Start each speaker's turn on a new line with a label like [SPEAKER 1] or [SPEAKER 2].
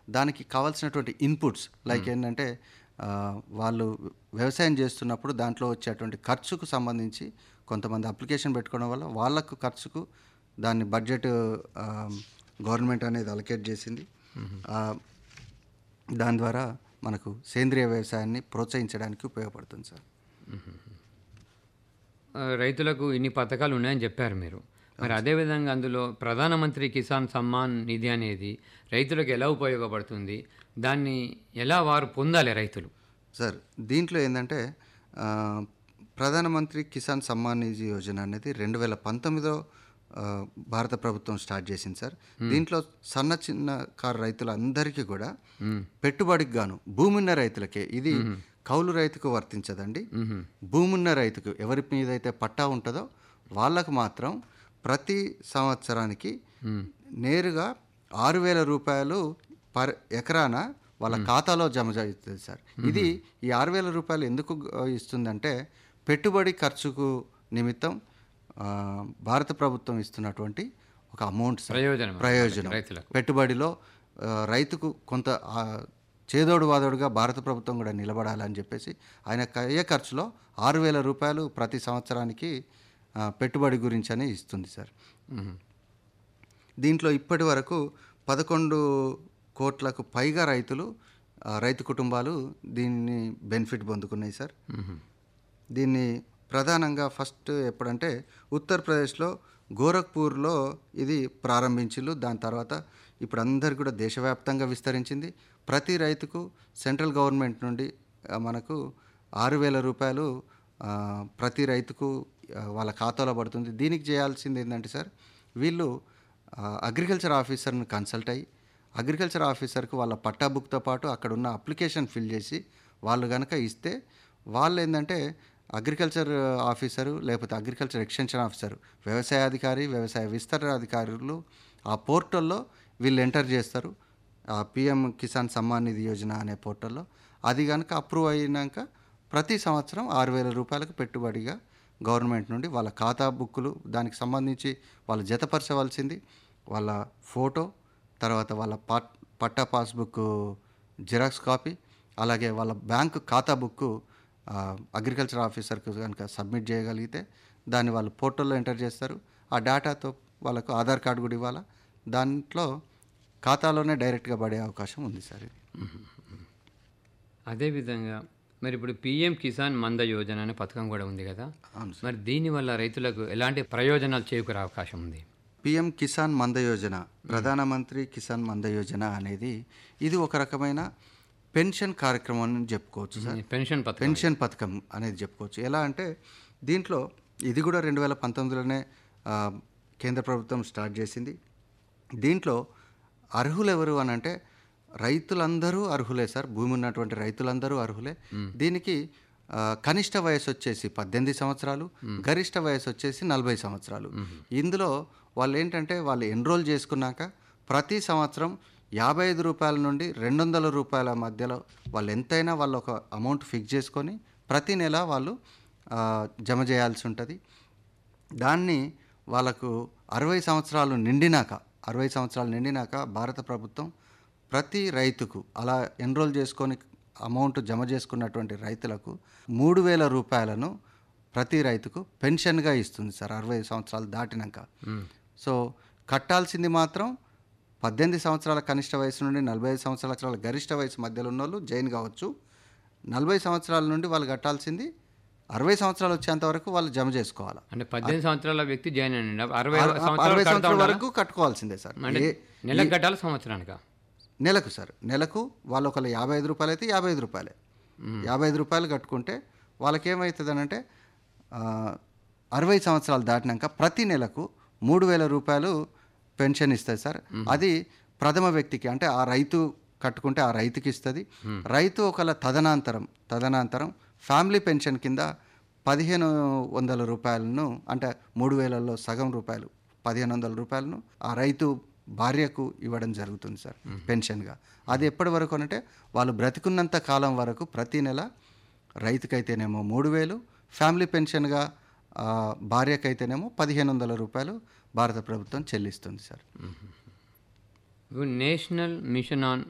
[SPEAKER 1] దానికి కావాల్సినటువంటి inputs like ఏంటంటే ఆ, వాళ్ళు వ్యవసాయం చేస్తున్నప్పుడు దాంట్లో వచ్చేటువంటి ఖర్చుకు సంబంధించి కొంతమంది అప్లికేషన్ పెట్టుకోవడం వల్ల వాళ్ళకు ఖర్చుకు దాన్ని బడ్జెట్ ఆ, గవర్నమెంట్ అనేది అలకేట్ చేసింది ఆ, దాని ద్వారా మనకు సేంద్రియ వ్యవసాయాన్ని ప్రోత్సహించడానికి ఉపయోగపడుతుంది సార్
[SPEAKER 2] ఆ, రైతులకు ఇన్ని పథకాలు ఉన్నాయని చెప్పారు మీరు మరి అదేవిధంగా అందులో ప్రధానమంత్రి కిసాన్ సమ్మాన్ నిధి అనేది రైతులకు ఎలా ఉపయోగపడుతుంది దాన్ని ఎలా వారు పొందాలి రైతులు
[SPEAKER 1] సార్ దీంట్లో ఏంటంటే ఆ, ప్రధానమంత్రి కిసాన్ సమ్మాన్ నిధి యోజన అనేది రెండు వేల పంతొమ్మిదిలో ఆ, భారత ప్రభుత్వం స్టార్ట్ చేసింది సార్ దీంట్లో సన్న చిన్న కారు రైతులందరికీ కూడా పెట్టుబడికి గాను భూమి ఉన్న రైతులకే ఇది కౌలు రైతుకు వర్తించదండి భూమి ఉన్న రైతుకు ఎవరి మీద అయితే పట్టా ఉంటుందో వాళ్ళకు మాత్రం ప్రతి సంవత్సరానికి నేరుగా ఆరు వేల రూపాయలు పర్ ఎకరాన వాళ్ళ ఖాతాలో జమ చేస్తుంది సార్ ఇది ఈ ఆరు వేల రూపాయలు ఎందుకు ఆ, ఇస్తుందంటే పెట్టుబడి ఖర్చుకు నిమిత్తం ఆ, భారత ప్రభుత్వం ఇస్తున్నటువంటి ఒక అమౌంట్ సార్.
[SPEAKER 2] ప్రయోజనం
[SPEAKER 1] ప్రయోజనం
[SPEAKER 2] రైతులకు.
[SPEAKER 1] పెట్టుబడిలో ఆ, రైతుకు కొంత ఆ, చేదోడు వాదోడుగా భారత ప్రభుత్వం కూడా నిలబడాలని చెప్పేసి ఆయన అయ్యే ఖర్చులో ఆరు వేల రూపాయలు ప్రతి సంవత్సరానికి ఆ, పెట్టుబడి గురించి అని ఇస్తుంది సార్ దీంట్లో ఇప్పటి వరకు పదకొండు కోట్లకు పైగా రైతులు ఆ, రైతు కుటుంబాలు దీన్ని బెనిఫిట్ పొందుకున్నాయి సార్ దీన్ని ప్రధానంగా ఫస్ట్ ఎప్పుడంటే ఉత్తరప్రదేశ్లో గోరఖ్పూర్లో ఇది ప్రారంభించిల్లు దాని తర్వాత ఇప్పుడు అందరు కూడా దేశవ్యాప్తంగా విస్తరించింది ప్రతి రైతుకు సెంట్రల్ గవర్నమెంట్ నుండి ఆ, మనకు ఆరు వేల రూపాయలు ఆ, ప్రతి రైతుకు ఆ, వాళ్ళ ఖాతాలో పడుతుంది దీనికి చేయాల్సింది ఏంటంటే సార్ వీళ్ళు ఆ, అగ్రికల్చర్ ఆఫీసర్ని కన్సల్ట్ అయ్యి అగ్రికల్చర్ ఆఫీసర్కు వాళ్ళ పట్టా బుక్తో పాటు అక్కడ ఉన్న అప్లికేషన్ ఫిల్ చేసి వాళ్ళు కనుక ఇస్తే వాళ్ళు ఏంటంటే అగ్రికల్చర్ ఆఫీసరు లేకపోతే అగ్రికల్చర్ ఎక్స్టెన్షన్ ఆఫీసరు వ్యవసాయ అధికారి వ్యవసాయ విస్తరణ అధికారులు ఆ పోర్టల్లో వీళ్ళు ఎంటర్ చేస్తారు ఆ పిఎం కిసాన్ సమ్మాన్ నిధి యోజన అనే పోర్టల్లో అది కనుక అప్రూవ్ అయినాక ప్రతి సంవత్సరం ఆరు వేల రూపాయలకు పెట్టుబడిగా గవర్నమెంట్ నుండి వాళ్ళ ఖాతా బుక్కులు దానికి సంబంధించి వాళ్ళు జతపరచవలసింది వాళ్ళ ఫోటో తర్వాత వాళ్ళ పట్ పట్టా పాస్బుక్ జిరాక్స్ కాపీ అలాగే వాళ్ళ బ్యాంకు ఖాతా బుక్ అగ్రికల్చర్ ఆఫీసర్కి కనుక సబ్మిట్ చేయగలిగితే దాన్ని వాళ్ళు పోర్టల్లో ఎంటర్ చేస్తారు ఆ డేటాతో వాళ్ళకు ఆధార్ కార్డు కూడా ఇవ్వాలా దాంట్లో ఖాతాలోనే డైరెక్ట్గా పడే అవకాశం ఉంది సార్ ఇది
[SPEAKER 2] అదేవిధంగా మరి ఇప్పుడు పిఎం కిసాన్ మంద యోజన అనే పథకం కూడా ఉంది కదా
[SPEAKER 1] అవును
[SPEAKER 2] మరి దీనివల్ల రైతులకు ఎలాంటి ప్రయోజనాలు చేకూరే అవకాశం ఉంది
[SPEAKER 1] పిఎం కిసాన్ మంద యోజన ప్రధానమంత్రి కిసాన్ మంద యోజన అనేది ఇది ఒక రకమైన పెన్షన్ కార్యక్రమం అని చెప్పుకోవచ్చు సార్
[SPEAKER 2] ఈ పెన్షన్ పథకం
[SPEAKER 1] పెన్షన్ పథకం అనేది చెప్పుకోవచ్చు ఎలా అంటే దీంట్లో ఇది కూడా రెండు వేల పంతొమ్మిదిలోనే ఆ, కేంద్ర ప్రభుత్వం స్టార్ట్ చేసింది దీంట్లో అర్హులు ఎవరు అని అంటే రైతులందరూ అర్హులే సార్ భూమి ఉన్నటువంటి రైతులందరూ అర్హులే దీనికి ఆ, కనిష్ట వయసు వచ్చేసి పద్దెనిమిది సంవత్సరాలు గరిష్ట వయసు వచ్చేసి నలభై సంవత్సరాలు ఇందులో వాళ్ళు ఏంటంటే వాళ్ళు ఎన్రోల్ చేసుకున్నాక ప్రతి సంవత్సరం యాభై ఐదు రూపాయల నుండి రెండు వందల రూపాయల మధ్యలో వాళ్ళు ఎంతైనా వాళ్ళు ఒక అమౌంట్ ఫిక్స్ చేసుకొని ప్రతి నెల వాళ్ళు ఆ, జమ చేయాల్సి ఉంటుంది దాన్ని వాళ్ళకు అరవై సంవత్సరాలు నిండినాక అరవై సంవత్సరాలు నిండినాక భారత ప్రభుత్వం ప్రతి రైతుకు అలా ఎన్రోల్ చేసుకొని అమౌంట్ జమ చేసుకున్నటువంటి రైతులకు మూడు వేల రూపాయలను ప్రతి రైతుకు పెన్షన్గా ఇస్తుంది సార్ అరవై సంవత్సరాలు దాటినాక సో కట్టాల్సింది మాత్రం పద్దెనిమిది సంవత్సరాల కనిష్ట వయసు నుండి నలభై ఐదు సంవత్సరాల గరిష్ట వయసు మధ్యలో ఉన్న వాళ్ళు జైన్ కావచ్చు నలభై సంవత్సరాల నుండి వాళ్ళు కట్టాల్సింది అరవై సంవత్సరాలు వచ్చేంత వరకు వాళ్ళు జమ చేసుకోవాలి
[SPEAKER 2] అంటే పద్దెనిమిది సంవత్సరాల వ్యక్తి జాయిన్ అయ్యండి అరవై
[SPEAKER 1] అరవై
[SPEAKER 2] సంవత్సరాలు కడతా
[SPEAKER 1] సంవత్సరాల
[SPEAKER 2] ఉండాలా?
[SPEAKER 1] వరకు కట్టుకోవాల్సిందే సార్
[SPEAKER 2] అంటే
[SPEAKER 1] ఏ-
[SPEAKER 2] నెలకు కట్టాలి సంవత్సరానికా
[SPEAKER 1] నెలకు సార్ నెలకు వాళ్ళు ఒకళ్ళు యాభై ఐదు రూపాయలు అయితే యాభై ఐదు రూపాయలే యాభై ఐదు రూపాయలు కట్టుకుంటే వాళ్ళకి ఏమవుతుంది అంటే అరవై సంవత్సరాలు దాటినాక ప్రతి నెలకు మూడు వేల రూపాయలు పెన్షన్ ఇస్తుంది సార్ అది ప్రథమ వ్యక్తికి అంటే ఆ రైతు కట్టుకుంటే ఆ రైతుకి ఇస్తుంది రైతు ఒకళ్ళ తదనంతరం తదనంతరం ఫ్యామిలీ పెన్షన్ కింద పదిహేను వందల రూపాయలను అంటే మూడు వేలలో సగం రూపాయలు పదిహేను వందల రూపాయలను ఆ రైతు భార్యకు ఇవ్వడం జరుగుతుంది సార్ పెన్షన్గా అది ఎప్పటి వరకు అంటే వాళ్ళు బ్రతికున్నంత కాలం వరకు ప్రతి నెల రైతుకైతేనేమో మూడు వేలు ఫ్యామిలీ పెన్షన్గా ఆ, భార్యకైతేనేమో పదిహేను వందల రూపాయలు భారత ప్రభుత్వం చెల్లిస్తుంది సార్
[SPEAKER 2] ఇప్పుడు నేషనల్ మిషన్ ఆన్